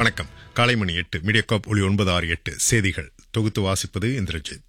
வணக்கம் காலை மணி எட்டு மீடியாகாப் ஒளி ஒன்பது ஆறு எட்டு செய்திகள் தொகுத்து வாசிப்பது இந்திரஜித்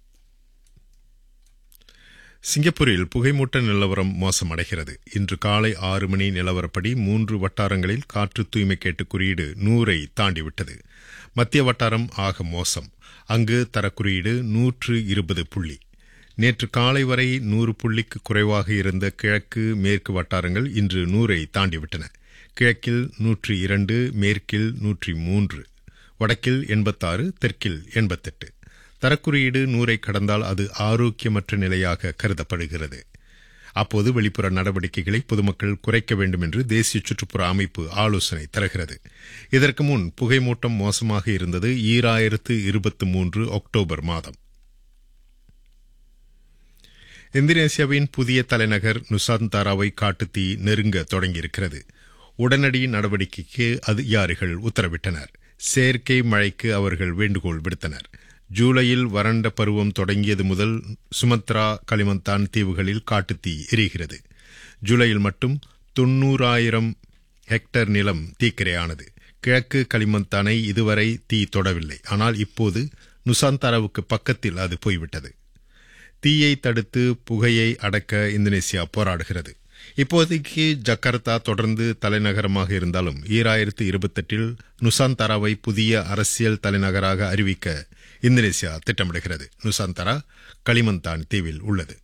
சிங்கப்பூரில் புகைமூட்ட நிலவரம் மோசமடைகிறது இன்று காலை ஆறு மணி நிலவரப்படி மூன்று வட்டாரங்களில் காற்று தூய்மை கேட்டு குறியீடு நூறை தாண்டிவிட்டது மத்திய வட்டாரம் ஆக மோசம் அங்கு தரக்குறியீடு நூற்று இருபது புள்ளி நேற்று காலை வரை நூறு புள்ளிக்கு குறைவாக இருந்த கிழக்கு மேற்கு வட்டாரங்கள் இன்று நூறை தாண்டிவிட்டன கிழக்கில் நூற்றி இரண்டு மேற்கில் நூற்றி மூன்று வடக்கில் எண்பத்தாறு தெற்கில் எண்பத்தெட்டு தரக்குறியீடு நூறை கடந்தால் அது ஆரோக்கியமற்ற நிலையாக கருதப்படுகிறது அப்போது வெளிப்புற நடவடிக்கைகளை பொதுமக்கள் குறைக்க வேண்டும் என்று தேசிய சுற்றுப்புற அமைப்பு ஆலோசனை தருகிறது இதற்கு முன் புகைமூட்டம் மோசமாக இருந்தது ஈராயிரத்து இருபத்தி மூன்று அக்டோபர் மாதம் இந்தோனேசியாவின் புதிய தலைநகர் நுசாந்தாராவை காட்டுத்தீ நெருங்க தொடங்கியிருக்கிறது உடனடி நடவடிக்கைக்கு அதிகாரிகள் உத்தரவிட்டனர் செயற்கை மழைக்கு அவர்கள் வேண்டுகோள் விடுத்தனர் ஜூலையில் வறண்ட பருவம் தொடங்கியது முதல் சுமத்ரா கலிமந்தான் தீவுகளில் காட்டுத்தீ எரிகிறது ஜூலையில் மட்டும் தொன்னூறாயிரம் ஹெக்டர் நிலம் தீக்கிரையானது கிழக்கு களிமந்தானை இதுவரை தீ தொடவில்லை ஆனால் இப்போது நுசாந்தாராவுக்கு பக்கத்தில் அது போய்விட்டது தீயை தடுத்து புகையை அடக்க இந்தோனேசியா போராடுகிறது இப்போதைக்கு ஜக்கார்த்தா தொடர்ந்து தலைநகரமாக இருந்தாலும் ஈராயிரத்து இருபத்தெட்டில் நுசாந்தாராவை புதிய அரசியல் தலைநகராக அறிவிக்க இந்தோனேசியா திட்டமிடுகிறது நுசாந்தாரா களிமந்தான் தீவில் உள்ளது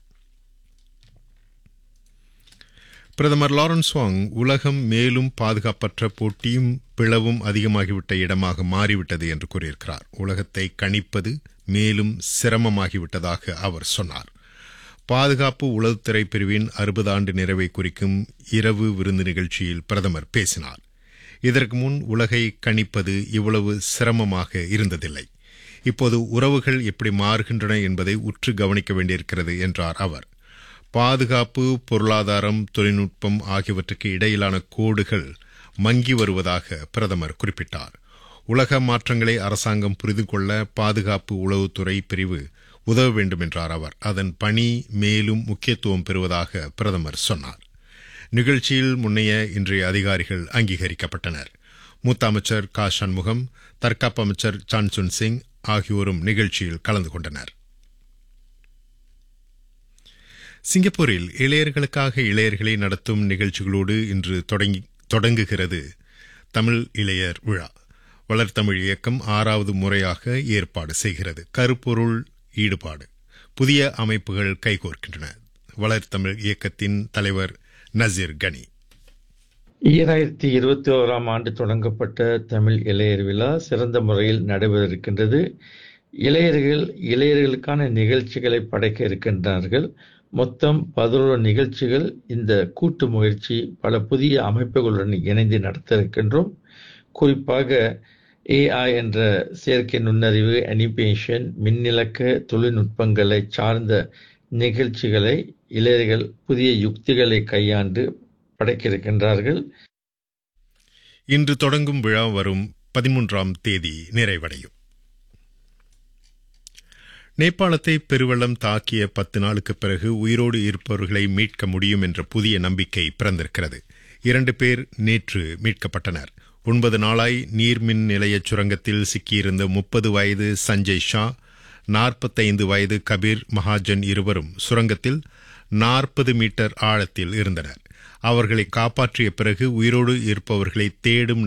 பிரதமர் லாரன்ஸ் வாங் உலகம் மேலும் பாதுகாப்பற்ற போட்டியும் பிளவும் அதிகமாகிவிட்ட இடமாக மாறிவிட்டது என்று கூறியிருக்கிறார் உலகத்தை கணிப்பது மேலும் சிரமமாகிவிட்டதாக அவர் சொன்னார் பாதுகாப்பு உளவுத்துறை பிரிவின் அறுபது ஆண்டு நிறைவை குறிக்கும் இரவு விருந்து நிகழ்ச்சியில் பிரதமர் பேசினார் இதற்கு முன் உலகை கணிப்பது இவ்வளவு சிரமமாக இருந்ததில்லை இப்போது உறவுகள் எப்படி மாறுகின்றன என்பதை உற்று கவனிக்க வேண்டியிருக்கிறது என்றார் அவர் பாதுகாப்பு பொருளாதாரம் தொழில்நுட்பம் ஆகியவற்றுக்கு இடையிலான கோடுகள் மங்கி வருவதாக பிரதமர் குறிப்பிட்டார் உலக மாற்றங்களை அரசாங்கம் புரிந்து கொள்ள பாதுகாப்பு உளவுத்துறை பிரிவு உதவ வேண்டும் என்றார் அவர் அதன் பணி மேலும் முக்கியத்துவம் பெறுவதாக பிரதமர் சொன்னார் நிகழ்ச்சியில் முன்னைய இன்றைய அதிகாரிகள் அங்கீகரிக்கப்பட்டனர் மூத்த அமைச்சர் கா சண்முகம் தற்காப்பு அமைச்சர் சான்சுன் சிங் ஆகியோரும் நிகழ்ச்சியில் கலந்து கொண்டனர் சிங்கப்பூரில் இளையர்களுக்காக இளையர்களை நடத்தும் நிகழ்ச்சிகளோடு இன்று தொடங்கி தொடங்குகிறது தமிழ் இளையர் விழா வளர்த்தமிழ் இயக்கம் ஆறாவது முறையாக ஏற்பாடு செய்கிறது கருப்பொருள் ஈடுபாடு புதிய அமைப்புகள் கைகோர்க்கின்றன வளர்த்தமிழ் இயக்கத்தின் தலைவர் நசீர் கனி ஈராயிரத்தி இருபத்தி ஓராம் ஆண்டு தொடங்கப்பட்ட தமிழ் இளையர் விழா சிறந்த முறையில் நடைபெற இருக்கின்றது இளையர்கள் இளையர்களுக்கான நிகழ்ச்சிகளை படைக்க இருக்கின்றார்கள் மொத்தம் பதினோரு நிகழ்ச்சிகள் இந்த கூட்டு முயற்சி பல புதிய அமைப்புகளுடன் இணைந்து நடத்த இருக்கின்றோம் குறிப்பாக ஏஐ என்ற செயற்கை நுண்ணறிவு அனிமேஷன் மின்னிலக்க தொழில்நுட்பங்களை சார்ந்த நிகழ்ச்சிகளை இளையர்கள் புதிய யுக்திகளை கையாண்டு படைக்க இருக்கின்றார்கள் இன்று தொடங்கும் விழா வரும் பதிமூன்றாம் தேதி நிறைவடையும் நேபாளத்தை பெருவெள்ளம் தாக்கிய பத்து நாளுக்கு பிறகு உயிரோடு இருப்பவர்களை மீட்க முடியும் என்ற புதிய நம்பிக்கை பிறந்திருக்கிறது இரண்டு பேர் நேற்று மீட்கப்பட்டனர் ஒன்பது நாளாய் நீர்மின் நிலைய சுரங்கத்தில் சிக்கியிருந்த முப்பது வயது சஞ்சய் ஷா நாற்பத்தைந்து வயது கபீர் மகாஜன் இருவரும் சுரங்கத்தில் நாற்பது மீட்டர் ஆழத்தில் இருந்தனர் அவர்களை காப்பாற்றிய பிறகு உயிரோடு இருப்பவர்களை தேடும்